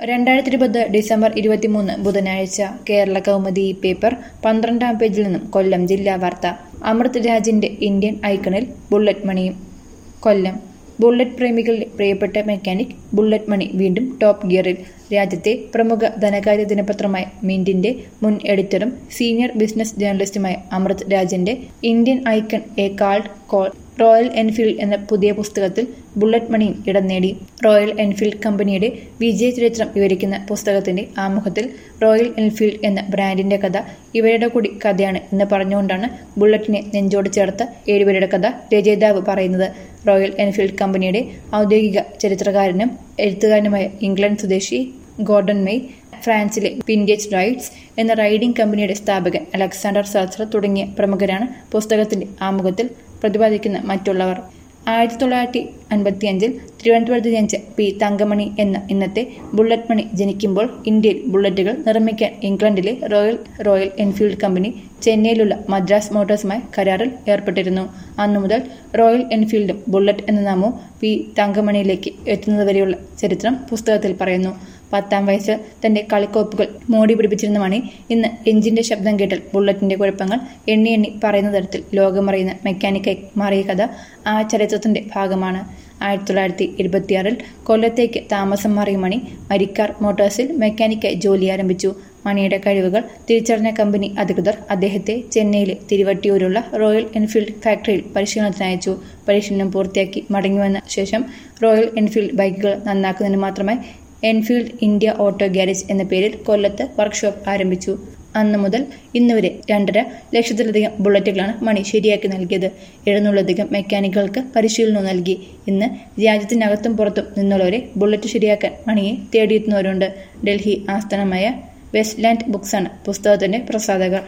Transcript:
രണ്ടായിരത്തി ഇരുപത് ഡിസംബർ ഇരുപത്തിമൂന്ന് ബുധനാഴ്ച കേരള കൗമുദി പേപ്പർ പന്ത്രണ്ടാം പേജിൽ നിന്നും കൊല്ലം ജില്ലാ വാർത്ത അമൃത് രാജിന്റെ ഇന്ത്യൻ ഐക്കണിൽ ബുള്ളറ്റ് മണിയും കൊല്ലം ബുള്ളറ്റ് പ്രേമികളുടെ പ്രിയപ്പെട്ട മെക്കാനിക് ബുള്ളറ്റ് മണി വീണ്ടും ടോപ്പ് ഗിയറിൽ രാജ്യത്തെ പ്രമുഖ ധനകാര്യ ദിനപത്രമായ മിന്റിന്റെ മുൻ എഡിറ്ററും സീനിയർ ബിസിനസ് ജേർണലിസ്റ്റുമായ അമൃത് രാജന്റെ Indian icon a cult called Royal Enfield എന്ന പുതിയ പുസ്തകത്തിൽ ബുള്ളറ്റ് മണിയും ഇടം നേടി റോയൽ എൻഫീൽഡ് കമ്പനിയുടെ വിജയ ചരിത്രം വിവരിക്കുന്ന പുസ്തകത്തിന്റെ ആമുഖത്തിൽ റോയൽ എൻഫീൽഡ് എന്ന ബ്രാൻഡിന്റെ കഥ ഇവരുടെ കൂടി കഥയാണ് എന്ന് പറഞ്ഞുകൊണ്ടാണ് ബുള്ളറ്റിനെ നെഞ്ചോട് ചേർത്ത ഏഴുപേരുടെ കഥ രചയിതാവ് പറയുന്നത് റോയൽ എൻഫീൽഡ് കമ്പനിയുടെ ഔദ്യോഗിക ചരിത്രകാരനും എഴുത്തുകാരനുമായ ഇംഗ്ലണ്ട് സ്വദേശി ഗോർഡൻ മെയ് ഫ്രാൻസിലെ വിൻഗേജ് റൈഡ്സ് എന്ന റൈഡിംഗ് കമ്പനിയുടെ സ്ഥാപകൻ അലക്സാണ്ടർ സാസ്ത്ര തുടങ്ങിയ പ്രമുഖരാണ് പുസ്തകത്തിന്റെ ആമുഖത്തിൽ പ്രതിപാദിക്കുന്ന മറ്റുള്ളവർ ആയിരത്തി തൊള്ളായിരത്തി അൻപത്തിയഞ്ചിൽ തിരുവനന്തപുരത്ത് ജനിച്ച പി തങ്കമണി എന്ന ഇന്നത്തെ ബുള്ളറ്റ് മണി ജനിക്കുമ്പോൾ ഇന്ത്യയിൽ ബുള്ളറ്റുകൾ നിർമ്മിക്കാൻ ഇംഗ്ലണ്ടിലെ റോയൽ റോയൽ എൻഫീൽഡ് കമ്പനി ചെന്നൈയിലുള്ള മദ്രാസ് മോട്ടോഴ്സുമായി കരാറിൽ ഏർപ്പെട്ടിരുന്നു അന്നു മുതൽ റോയൽ എൻഫീൽഡും ബുള്ളറ്റ് എന്ന നാമവും പി തങ്കമണിയിലേക്ക് എത്തുന്നതുവരെയുള്ള ചരിത്രം പുസ്തകത്തിൽ പറയുന്നു പത്താം വയസ്സിൽ തന്റെ കളിക്കോപ്പുകൾ മോടി പിടിപ്പിച്ചിരുന്ന മണി ഇന്ന് എഞ്ചിന്റെ ശബ്ദം കേട്ടാൽ ബുള്ളറ്റിന്റെ കുഴപ്പങ്ങൾ എണ്ണി എണ്ണി പറയുന്ന തരത്തിൽ ലോകമറിയുന്ന മെക്കാനിക്കായി മാറിയ കഥ ആ ചരിത്രത്തിന്റെ ഭാഗമാണ് ആയിരത്തി തൊള്ളായിരത്തി ഇരുപത്തിയാറിൽ കൊല്ലത്തേക്ക് താമസം മാറിയ മണി മരിക്കാർ മോട്ടോഴ്സിൽ മെക്കാനിക്കായി ജോലി ആരംഭിച്ചു മണിയുടെ കഴിവുകൾ തിരിച്ചറിഞ്ഞ കമ്പനി അധികൃതർ അദ്ദേഹത്തെ ചെന്നൈയിലെ തിരുവട്ടിയൂരുള്ള റോയൽ എൻഫീൽഡ് ഫാക്ടറിയിൽ പരിശീലനത്തിന് അയച്ചു പരിശീലനം പൂർത്തിയാക്കി മടങ്ങിവന്ന ശേഷം റോയൽ എൻഫീൽഡ് ബൈക്കുകൾ നന്നാക്കുന്നതിന് മാത്രമായി എൻഫീൽഡ് ഇന്ത്യ ഓട്ടോ ഗ്യാരേജ് എന്ന പേരിൽ കൊല്ലത്ത് വർക്ക്ഷോപ്പ് ആരംഭിച്ചു അന്നു മുതൽ ഇന്നുവരെ രണ്ടര ലക്ഷത്തിലധികം ബുള്ളറ്റുകളാണ് മണി ശരിയാക്കി നൽകിയത് എഴുന്നൂറിലധികം മെക്കാനിക്കുകൾക്ക് പരിശീലനവും നൽകി ഇന്ന് രാജ്യത്തിനകത്തും പുറത്തും നിന്നുള്ളവരെ ബുള്ളറ്റ് ശരിയാക്കാൻ മണിയെ തേടിയെത്തുന്നവരുണ്ട് ഡൽഹി ആസ്ഥാനമായ വെസ്റ്റ്ലാൻഡ് ബുക്സാണ് പുസ്തകത്തിന്റെ പ്രസാധകർ